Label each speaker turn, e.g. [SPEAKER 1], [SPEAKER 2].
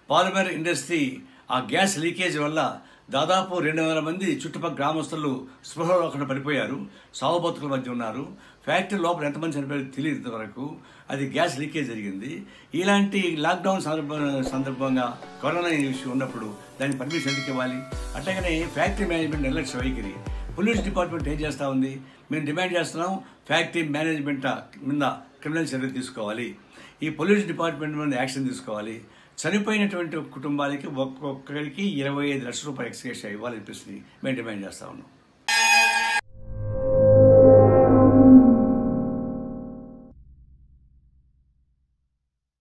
[SPEAKER 1] polymer industry ఆ gas leakage వల్ల దాదాపు రెండు వందల మంది చుట్టుపక్కల గ్రామస్తులు స్పృహలో లేకుండా పడిపోయారు సాగు బతుకుల మధ్య ఉన్నారు ఫ్యాక్టరీ లోపల ఎంతమంది చనిపోయారో తెలియదు ఇంతవరకు అది గ్యాస్ లీకేజ్ జరిగింది ఇలాంటి లాక్డౌన్ సందర్భ సందర్భంగా కరోనా ఇష్యూ ఉన్నప్పుడు దానికి పర్మిషన్ ఎందుకు ఇవ్వాలి అట్లాగనే ఫ్యాక్టరీ మేనేజ్మెంట్ నిర్లక్ష్య వైఖరి పోలీస్ డిపార్ట్మెంట్ ఏం చేస్తా ఉంది మేము డిమాండ్ చేస్తున్నాం ఫ్యాక్టరీ మేనేజ్మెంట్ మీద క్రిమినల్ చర్యలు తీసుకోవాలి ఈ పోలీస్ డిపార్ట్మెంట్ మీద యాక్షన్ తీసుకోవాలి చనిపోయినటువంటి కుటుంబాలకి ఒక్కొక్కరికి ఇరవై ఐదు లక్షల రూపాయలు ఎక్స్గ్రేషన్ ఇవ్వాలనిపిస్తుంది మేము డిమాండ్ చేస్తా ఉన్నాం